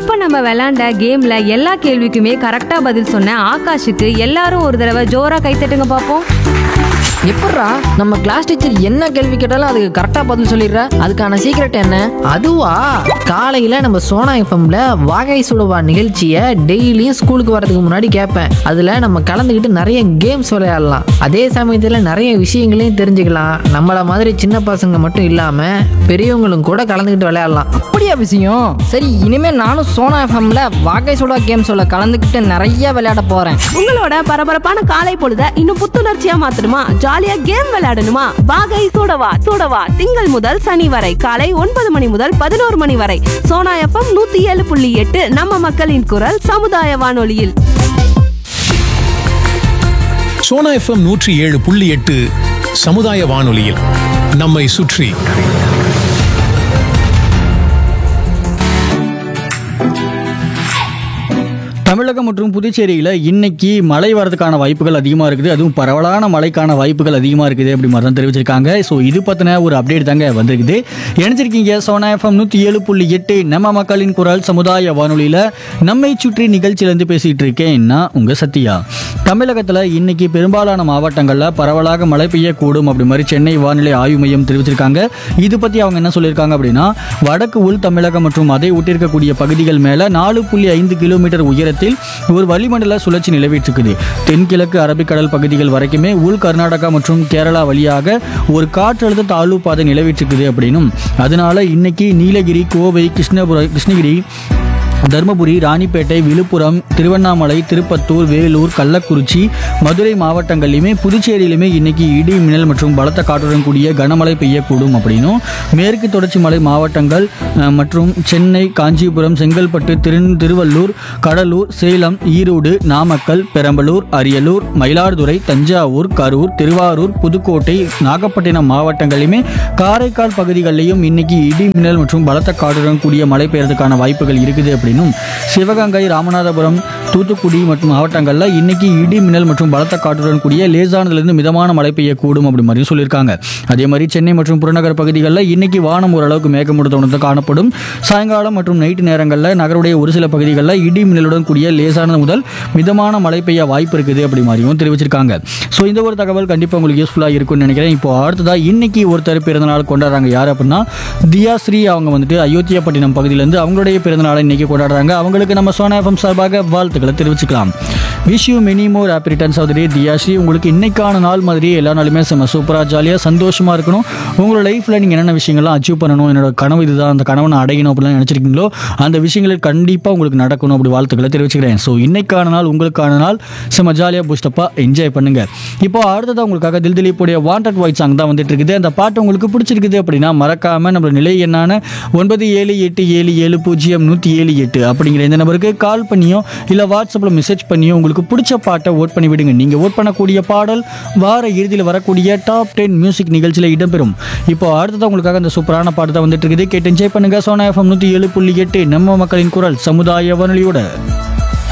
இப்ப நம்ம விளையாண்ட கேம்ல எல்லா கேள்விக்குமே கரெக்டா பதில் சொன்ன ஆகாஷுக்கு எல்லாரும் ஒரு தடவை ஜோரா கைத்தட்டுங்க பாப்போம் எப்பட்றா நம்ம கிளாஸ் டீச்சர் என்ன கேள்வி கேட்டாலும் அதுக்கு கரெக்டாக பதில் சொல்லிடுற அதுக்கான சீக்ரெட் என்ன அதுவா காலையில நம்ம சோனா எஃப்எம்ல வாகை சுடுவா நிகழ்ச்சியை டெய்லியும் ஸ்கூலுக்கு வரதுக்கு முன்னாடி கேட்பேன் அதுல நம்ம கலந்துக்கிட்டு நிறைய கேம்ஸ் விளையாடலாம் அதே சமயத்துல நிறைய விஷயங்களையும் தெரிஞ்சுக்கலாம் நம்மள மாதிரி சின்ன பசங்க மட்டும் இல்லாம பெரியவங்களும் கூட கலந்துக்கிட்டு விளையாடலாம் அப்படியா விஷயம் சரி இனிமே நானும் சோனா எஃப்எம்ல வாகை சுடா கேம்ஸோட கலந்துக்கிட்டு நிறைய விளையாட போறேன் உங்களோட பரபரப்பான காலை பொழுத இன்னும் புத்துணர்ச்சியா மாத்தணுமா ஜாலியா கேம் விளையாடணுமா வாகை சூடவா சூடவா திங்கள் முதல் சனி வரை காலை ஒன்பது மணி முதல் பதினோரு மணி வரை சோனா எஃப்எம் நூத்தி ஏழு புள்ளி எட்டு நம்ம மக்களின் குரல் சமுதாய வானொலியில் சோனா எஃப்எம் நூற்றி ஏழு புள்ளி எட்டு சமுதாய வானொலியில் நம்மை சுற்றி தமிழகம் மற்றும் புதுச்சேரியில் இன்னைக்கு மழை வரதுக்கான வாய்ப்புகள் அதிகமாக இருக்குது அதுவும் பரவலான மழைக்கான வாய்ப்புகள் அதிகமாக இருக்குது அப்படி மாதிரி தான் தெரிவிச்சிருக்காங்க ஸோ இது பற்றின ஒரு அப்டேட் தாங்க வந்திருக்குது இணைஞ்சிருக்கீங்க சோனா எஃப்எம் நூற்றி ஏழு புள்ளி எட்டு நம்ம மக்களின் குரல் சமுதாய வானொலியில் நம்மை சுற்றி நிகழ்ச்சியிலேருந்து பேசிகிட்டு இருக்கேன் நான் உங்கள் சத்யா தமிழகத்தில் இன்னைக்கு பெரும்பாலான மாவட்டங்களில் பரவலாக மழை பெய்யக்கூடும் அப்படி மாதிரி சென்னை வானிலை ஆய்வு மையம் தெரிவிச்சிருக்காங்க இது பற்றி அவங்க என்ன சொல்லியிருக்காங்க அப்படின்னா வடக்கு உள் தமிழகம் மற்றும் அதை ஒட்டியிருக்கக்கூடிய பகுதிகள் மேலே நாலு புள்ளி ஐந்து கிலோமீட்டர் உயரத்தில் ஒரு வளிமண்டல சுழற்சி நிலவிட்டிருக்குது தென்கிழக்கு அரபிக்கடல் பகுதிகள் வரைக்குமே உள் கர்நாடகா மற்றும் கேரளா வழியாக ஒரு காற்றழுத்த தாழ்வு பாதை நிலவிட்டிருக்குது அப்படின்னும் அதனால இன்னைக்கு நீலகிரி கோவை கிருஷ்ணபுரம் கிருஷ்ணகிரி தருமபுரி ராணிப்பேட்டை விழுப்புரம் திருவண்ணாமலை திருப்பத்தூர் வேலூர் கள்ளக்குறிச்சி மதுரை மாவட்டங்கள்லையுமே புதுச்சேரியிலுமே இன்னைக்கு இடி மின்னல் மற்றும் பலத்த காற்றுடன் கூடிய கனமழை பெய்யக்கூடும் அப்படின்னும் மேற்கு தொடர்ச்சி மலை மாவட்டங்கள் அஹ், மற்றும் சென்னை காஞ்சிபுரம் செங்கல்பட்டு திரு திருவள்ளூர் கடலூர் சேலம் ஈரோடு நாமக்கல் பெரம்பலூர் அரியலூர் மயிலாடுதுறை தஞ்சாவூர் கரூர் திருவாரூர் புதுக்கோட்டை நாகப்பட்டினம் மாவட்டங்களிலுமே காரைக்கால் பகுதிகளிலையும் இன்னைக்கு இடி மின்னல் மற்றும் பலத்த காற்றுடன் கூடிய மழை பெய்யறதுக்கான வாய்ப்புகள் இருக்குது அப்படின்னும் சிவகங்கை ராமநாதபுரம் தூத்துக்குடி மற்றும் மாவட்டங்களில் இன்னைக்கு இடி மின்னல் மற்றும் பலத்த காற்றுடன் கூடிய லேசானதுலேருந்து மிதமான மழை பெய்யக்கூடும் அப்படி மாதிரியும் சொல்லியிருக்காங்க அதே மாதிரி சென்னை மற்றும் புறநகர் பகுதிகளில் இன்னைக்கு வானம் ஓரளவுக்கு மேகமூட்டத்துடன் காணப்படும் சாயங்காலம் மற்றும் நைட்டு நேரங்களில் நகருடைய ஒரு சில பகுதிகளில் இடி மின்னலுடன் கூடிய லேசானது முதல் மிதமான மழை பெய்ய வாய்ப்பு இருக்குது அப்படி மாதிரியும் தெரிவிச்சிருக்காங்க ஸோ இந்த ஒரு தகவல் கண்டிப்பாக உங்களுக்கு யூஸ்ஃபுல்லாக இருக்கும்னு நினைக்கிறேன் இப்போ அடுத்ததாக இன்னைக்கு ஒருத்தர் பிறந்தநாள் கொண்டாடுறாங்க யார் அப்படின்னா தியாஸ்ரீ அவங்க வந்துட்டு அயோத்தியாப்பட்டினம் பகுதியிலேருந்து அவங்களுடைய பிறந்தநாளை இன்னைக்கு கொண்டாடுறாங்க அவங்களுக்கு நம்ம சோனா எஃப்எம் சார்பாக வாழ்த்துக்களை தெரிவிச்சுக்கலாம் wish you many more happy returns of Thiyashree உங்களுக்கு இன்னைக்கான நாள் மாதிரி எல்லா நாளுமே செம்ம சூப்பராக ஜாலியாக சந்தோஷமாக இருக்கணும் உங்களோட லைஃப்பில் நீங்கள் என்னென்ன விஷயங்கள்லாம் அச்சீவ் பண்ணணும் என்னோட கனவு இதுதான் அந்த கனவை நான் அடையணும் அப்படிலாம் நினச்சிருக்கீங்களோ அந்த விஷயங்கள் கண்டிப்பாக உங்களுக்கு நடக்கணும் அப்படி வாழ்த்துக்களை தெரிவிச்சுக்கிறேன் ஸோ இன்னைக்கான நாள் உங்களுக்கான நாள் செம்ம ஜாலியாக பூஸ்டப்பாக என்ஜாய் பண்ணுங்க இப்போ அடுத்ததாக உங்களுக்காக தில் திலீப்புடைய வாண்டட் ஒயிட் சாங் தான் வந்துட்டு இருக்குது அந்த பாட்டு உங்களுக்கு பிடிச்சிருக்குது அப்படின்னா மறக்காம நம்ம நிலை எண்ணான ஒன்பது ஏழு எட்டு ஏழு ஏழு பூஜ்ஜியம் நூற்றி ஏழு எட்டு அப்படிங்கிற இந்த நம்பருக்கு கால் பண்ணியோ இல்லை வாட்ஸ்அப்பில் மெசேஜ் பண்ணியோ உங்களுக்கு பிடிச்ச பாட்டை ஓட் பண்ணி விடுங்க நீங்கள் ஓட் பண்ணக்கூடிய பாடல் வார இறுதியில் வரக்கூடிய டாப் டென் மியூசிக் நிகழ்ச்சியில் இடம்பெறும் இப்போ அடுத்ததாக உங்களுக்காக அந்த சூப்பரான பாட்டு தான் வந்துட்டு இருக்குது கேட்டு என்ஜாய் பண்ணுங்க சோனா எஃப்எம் நூற்றி ஏழு புள்ளி எட்டு நம்ம மக்களின் குரல் சமுதாய வானொலியோட